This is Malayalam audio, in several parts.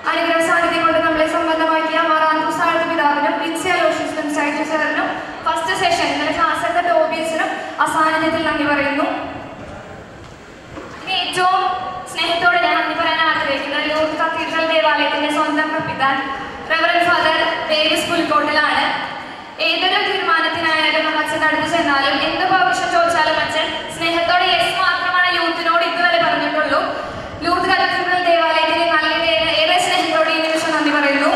അനുഗ്രഹ സാന്നിധ്യം കൊണ്ട് നമ്മളെ സംബന്ധമാക്കിയ മാറാന്തൂർ സാഹിത്യ പിതാവിനും വിൻസി അലോഷ്യസിനും സൈറ്റ് സാറിനും ഫസ്റ്റ് സെഷൻ ഇന്നലെ ക്ലാസ് എടുത്ത ടോബിയസിനും അസാന്നിധ്യത്തിൽ നന്ദി പറയുന്നു ഇനി ഏറ്റവും സ്നേഹത്തോടെ ഞാൻ നന്ദി പറയാൻ ആഗ്രഹിക്കുന്നത് ലൂർദ് കത്തീഡ്രൽ ദേവാലയത്തിന്റെ സ്വന്തം കപ്പിത്താൻ റെവറൻ ഫാദർ ഡേവിസ് പുൽക്കോട്ടിലാണ് ഏതൊരു തീരുമാനത്തിനായാലും നമ്മൾ അച്ഛൻ അടുത്ത് ചെന്നാലും എന്ത് ഭവിഷ്യം ചോദിച്ചാലും അച്ഛൻ സ്നേഹത്തോടെ യെസ് മാത്രമാണ് യൂത്തിനോട് ഇതുവരെ പറഞ്ഞിട്ടുള്ളൂ ലൂർദ് കത്തീഡ്രൽ ദേവാലയത്തിലെ നല്ല ഏറെ സ്നേഹത്തോടെ ഈ നിമിഷം നന്ദി പറയുന്നു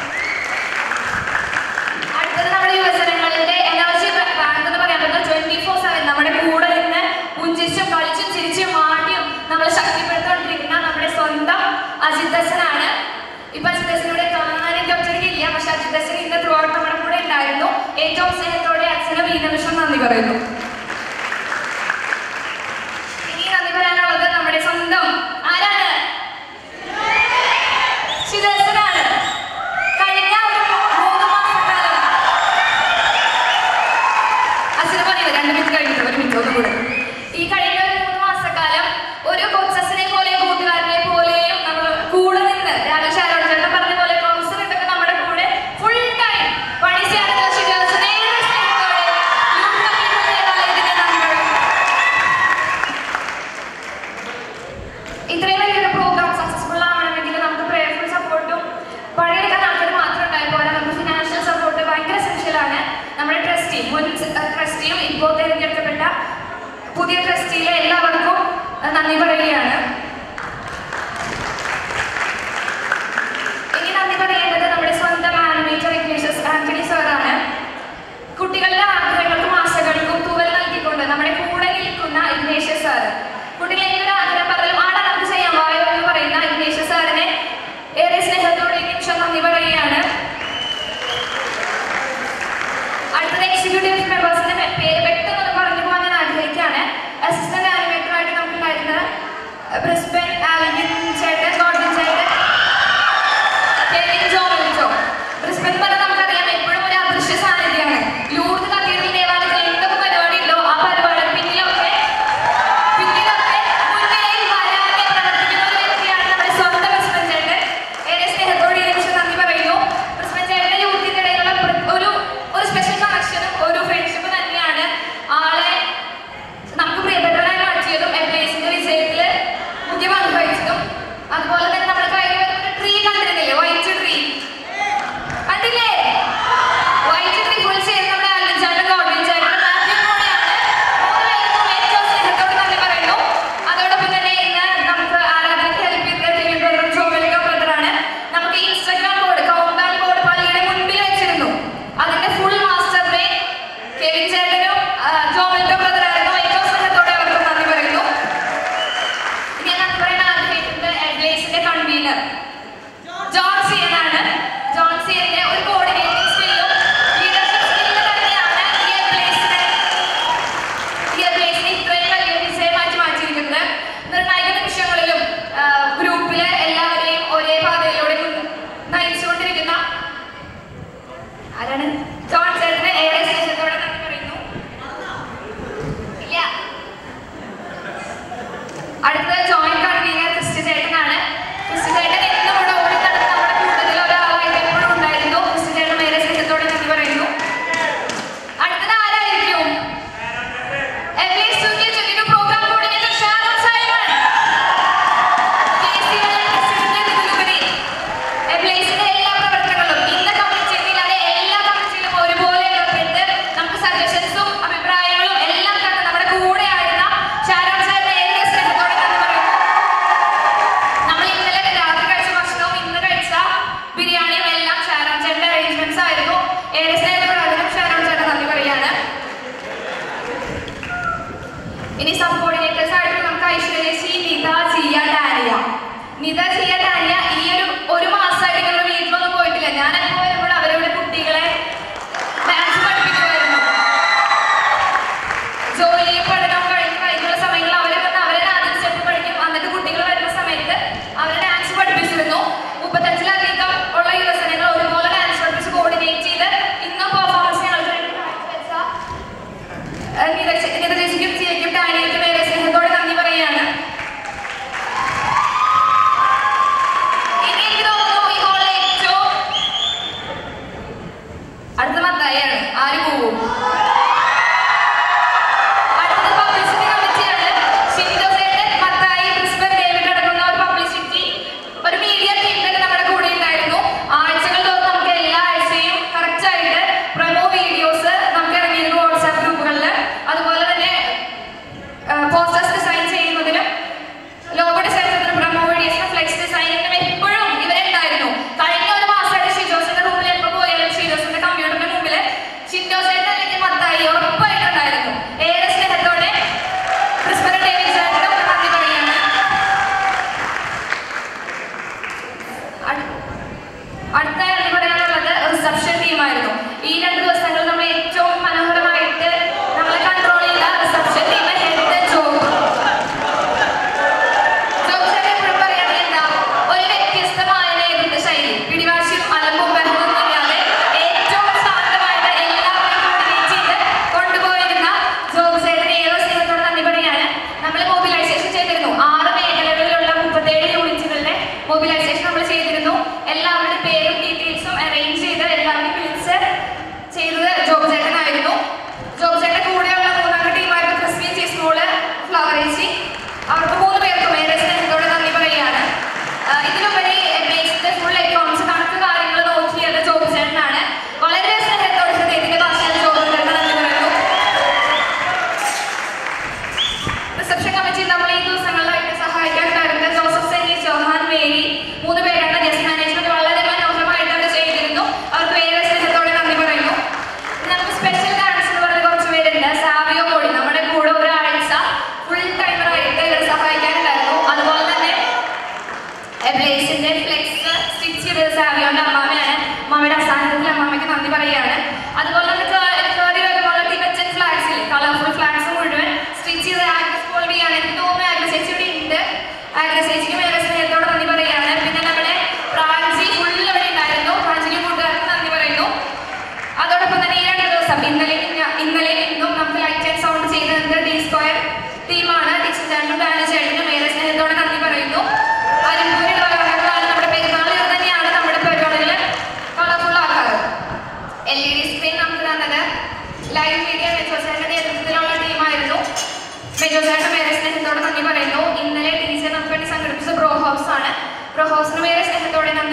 അടുത്തത് നമ്മുടെ യുവജനങ്ങളുടെ എനർജി ബാങ്ക് എന്ന് പറയാൻ പറ്റുന്ന ട്വന്റി ഫോർ സെവൻ നമ്മുടെ കൂടെ നിന്ന് പുഞ്ചിച്ചും കളിച്ചും ചിരിച്ചും മാടിയും നമ്മളെ ശക്തിപ്പെടുത്തിക്കൊണ്ടിരിക്കുന്ന നമ്മുടെ സ്വന്തം അജിത് ദസനാണ് ഇപ്പൊ അജിത് ദസനോടെ കാണാൻ എനിക്ക് ഒറ്റയ്ക്കില്ല പക്ഷെ അജിത് ദസൻ ഇന്ന് ത്രൂ ഔട്ട് നമ്മുടെ കൂടെ ഉണ്ടായിരുന്നു ഏറ്റവും സ്നേഹത്തോടെ അച്ഛനും ഈ നിമിഷം നന്ദി പറയുന്നു ഇനി നന്ദി പറയാനുള്ളത് നമ്മുടെ സ്വന്തം ആരാണ് ശിവദസനാണ് കഴിഞ്ഞ ഒരു മൂന്ന് മാസക്കാലം അച്ഛന് പറയുന്നത് രണ്ട് മിനിറ്റ് കഴിഞ്ഞിട്ട് ഒരു മിനിറ്റ് ഒന്നും കൂടെ ഈ കഴിഞ്ഞ ഒരു മൂന്ന് മാസക്കാലം ഒരു കൊച്ചസിനെ പോലെ കൂട്ടുകാരനെ പോലെയും നമ്മൾ കൂടെ നിന്ന് രാവിലെ ഷാരോൺ ചേട്ടൻ പറഞ്ഞ പോലെ കൗൺസിൽ ഇട്ടൊക്കെ നമ്മുടെ കൂടെ ഫുൾ ടൈം പണി ചേർന്ന ശിവദസനെ ഏറെ സ്നേഹത്തോടെ യൂത്ത് ദേവാലയത്തിന് നന്ദി പറയുന്നു. ഇത്രയും വലിയൊരു പ്രോഗ്രാം സക്സസ്ഫുൾ ആവണമെങ്കിൽ നമുക്ക് പ്രേയർഫുൾ സപ്പോർട്ടും പണിയെടുക്കാൻ ആൾക്കാർ മാത്രം ഉണ്ടായി പോരാ നമുക്ക് ഫിനാൻഷ്യൽ സപ്പോർട്ട് ഭയങ്കര എസെൻഷ്യൽ ആണ് നമ്മുടെ ട്രസ്റ്റി മുൻ ട്രസ്റ്റിയും ഇപ്പോൾ തിരഞ്ഞെടുക്കപ്പെട്ട പുതിയ ട്രസ്റ്റിയിലെ എല്ലാവർക്കും അഹ് നന്ദി പറയുകയാണ് ഇനി നന്ദി പറയേണ്ടത് നമ്മുടെ സ്വന്തം ആനിമേറ്റർ ഇഗ്നേഷ്യസ് ആന്റണി സാറാണ് കുട്ടികളുടെ ആഗ്രഹങ്ങൾക്കും ആശകൾക്കും തൂവൽ നൽകിക്കൊണ്ട് നമ്മുടെ കൂടെ നിൽക്കുന്ന ഇഗ്നേഷ്യസ് സാർ കുട്ടികളെ എന്തൊരു ആഗ്രഹം പറഞ്ഞാലും ആടാ നമുക്ക് ചെയ്യാൻ വായോ എന്ന് പറയുന്ന ഇഗ്നേഷ്യസ് സാറിനെ ഏറെ സ്നേഹത്തോടെ ഈ നിമിഷം നന്ദി പറയുകയാണ് അടുത്തത് എക്സിക്യൂട്ടീവ് മെമ്പേഴ്സിന്റെ പേര് പെട്ടെന്ന് പറഞ്ഞു പോകാൻ ഞാൻ ആഗ്രഹിക്കുകയാണ് അസിസ്റ്റന്റ് ആനിമേറ്റർ ആയിട്ട് നമുക്കുണ്ടായിരുന്ന ബ്രിസ്ബൻ ആൽവിൻ ചേട്ടൻ ഗോഡ്വിൻ ചേട്ടൻ കെവിൻ ജോ വിൽജോ ബ്രിസ്ബൻ പറഞ്ഞാൽ നമുക്കറിയാം എപ്പോഴും ഒരു അദൃശ്യ സാന്നിധ്യമാണ് ലൂർദ് കത്തീഡ്രൽ ദേവാലയത്തിൽ എന്തൊക്കെ പരിപാടി ഉണ്ടോ ആ പരിപാടി പിന്നിലൊക്കെ പിന്നിലൊക്കെ മുൻനിരയിൽ വരാതെ പ്രവർത്തിക്കുന്ന ഒരു വ്യക്തിയാണ് നമ്മുടെ സ്വന്തം ബ്രിസ്ബൻ ചേട്ടൻ ഏറെ സ്നേഹത്തോടെ ഈ നിമിഷം നന്ദി പറയുന്നു ബ്രിസ്ബൻ ചേട്ടന്റെ യൂത്തിന്റെ ഇടയിലുള്ള പ്ര- ഒരു ഒരു സ്പെഷ്യൽ കണക്ഷനും ഒരു ഫ്രണ്ട്ഷിപ്പ് തന്നെയാണ് ആളെ നമുക്ക് പ്രിയപ്പെട്ടവരായി മാറ്റിയതും എം പി എസിന്റെ വിജയത്തില് മുഖ്യ പങ്ക് വഹിച്ചതും അതുപോലെ തന്നെ നമ്മുടെ കയ്യിൽ ഒരു ട്രീ കണ്ടിരുന്നില്ലേ വൈറ്റ് ട്രീ കണ്ടില്ലേ വൈറ്റ് ട്രീ ഫുൾ ചെയ്ത് നമ്മുടെ ആൽവിൻ ചേട്ടൻ ഗോഡ്വിൻ ചേട്ടൻ മാത്യു കൂടെയാണ് മൂന്നുപേർക്കും ഏറ്റവും സ്നേഹത്തോടെ നന്ദി പറയുന്നു അതോടൊപ്പം തന്നെ ഇന്ന് നമുക്ക് ആരാധനയ്ക്ക് ഹെൽപ്പ് ചെയ്ത ദേവി ബ്രദർ ജോവലിക്ക ബ്രദറാണ് നമുക്ക് ഈ ഇൻസ്റ്റാഗ്രാം ബോർഡ് കൗണ്ടാൽ ബോർഡ് പള്ളിയുടെ മുൻപിൽ വെച്ചിരുന്നു അതിന്റെ ഫുൾ മാസ്റ്റർ ബ്രെയിൻ കെവിൻ ചേട്ടനും ജോവലിക്ക ബ്രദറായിരുന്നു ഏറ്റവും സ്നേഹത്തോടെ അവർക്ക് നന്ദി പറയുന്നു ഇനി ഞാൻ നന്ദി പറയാൻ ആഗ്രഹിക്കുന്നത് എഡ്ലേസിന്റെ കൺവീനർ ജോൺ സിയനാണ് ജോൺ സിയന്റെ ഒരു കോർഡിനേറ്റിംഗ് സ്കില്ലും ലീഡർഷിപ്പ് സ്കില്ല് തന്നെയാണ് ഈ എഡ്ലേസിനെ ഈ എഡ്ലേസിനെ ഇത്രയും വലിയ വിജയമാക്കി മാറ്റിയിരിക്കുന്നത് നിർണായക നിമിഷങ്ങളിലും ആ, ഗ്രൂപ്പിലെ എല്ലാവരെയും ഒരേ പാതയിലൂടെ മുൻ- നയിച്ചുകൊണ്ടിരിക്കുന്ന ആരാണ് ജോൺ ചേട്ടന് ഏറെ സ്നേഹത്തോടെ നന്ദി പറയുന്നു ഇല്ല അടുത്തത് ജോയിന്റ് കൺവീനർ ക്രിസ്റ്റി ചേട്ടനാണ് ക്രിസ്റ്റി ചേട്ടൻ എന്നും ഇവിടെ ഓടി നടന്ന് നമ്മുടെ കൂട്ടത്തിൽ ഒരാളായിട്ട് എപ്പോഴും ഉണ്ടായിരുന്നു ക്രിസ്റ്റി ചേട്ടൻ വേറെ സ്നേഹത്തോടെ നന്ദി പറയുന്നു അടുത്തത് ആരായിരിക്കും FAS 2K22 program coordinator Sharon Simon. KCL president ഇതിലുപരി FAS-ന്റെ എല്ലാ പ്രവർത്തനങ്ങളും ഇന്ന കമ്മിറ്റി എന്നില്ലാതെ എല്ലാ കമ്മിറ്റിയിലും ഒരുപോലെ ഇടപെട്ട് നമുക്ക് സജഷൻസും അഭിപ്രായങ്ങളും എല്ലാം കണ്ട് നമ്മുടെ കൂടെ ആയിരുന്ന ഷാരോൺ സാറിനെ ഏറെ സ്നേഹത്തോടെ നന്ദി പറയുന്നു നമ്മൾ ഇന്നലെ രാത്രി കഴിച്ച ഭക്ഷണവും ഇന്ന് കഴിച്ച ബിരിയാണിയും എല്ലാം ഷാരോൺ ചേട്ടന്റെ അറേഞ്ച്മെന്റ്സ് ആയിരുന്നു ഏറെ സ്നേഹത്തോടെ അതിനും ഷാരോൺ ചേട്ടൻ നന്ദി പറയാണ് ഇനി സബ് കോർഡിനേറ്റേഴ്സ് ആയിട്ട് നമുക്ക് ഐശ്വര്യശ്രീ നിത ജിയ ഡാനിയ നിത ജിയ ഡാനിയ ഈ ഒരു ഒരു മാസമായിട്ട് നിങ്ങളുടെ വീട്ടിലൊന്നും പോയിട്ടില്ല ഞാൻ എപ്പോൾ വരുമ്പോൾ അവരുടെ കുട്ടികളെ ഡാൻസ് പഠിപ്പിക്കുമായിരുന്നു ജോലി പഠനം കഴിഞ്ഞ് വൈകുന്ന സമയങ്ങളിൽ അവർ വന്ന് അവരെ ആദ്യം സ്റ്റെപ്പ് പഠിക്കും എന്നിട്ട് കുട്ടികൾ വരുന്ന സമയത്ത് അവരെ ഡാൻസ് പഠിപ്പിച്ചിരുന്നു മുപ്പത്തഞ്ചിലധികം ഉള്ള യുവജനങ്ങൾ ഒരുപോലെ ഡാൻസ് പഠിപ്പിച്ച് കോർഡിനേറ്റ് ചെയ്ത് ഇന്നും പെർഫോമൻസ് ഞങ്ങൾക്ക് വേണ്ടി കാഴ്ചവെച്ച നിത നിത ചേച്ചിക്കും ജിയയ്ക്കും ഡാനിയയ്ക്കും ഏറെ സ്നേഹത്തോടെ നന്ദി പറയുകയാണ്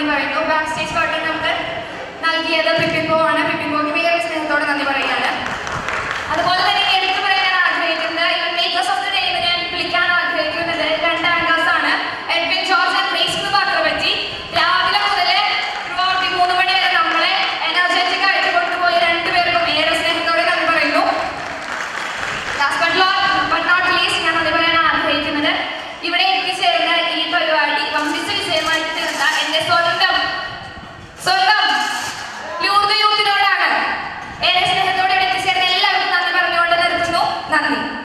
നന്ദി പറയുന്നു ബാക്ക് സ്റ്റേജ് കർട്ടൻ നമുക്ക് നൽകിയത് പിപ്പിംബോ ആണ് പിപ്പിംബോ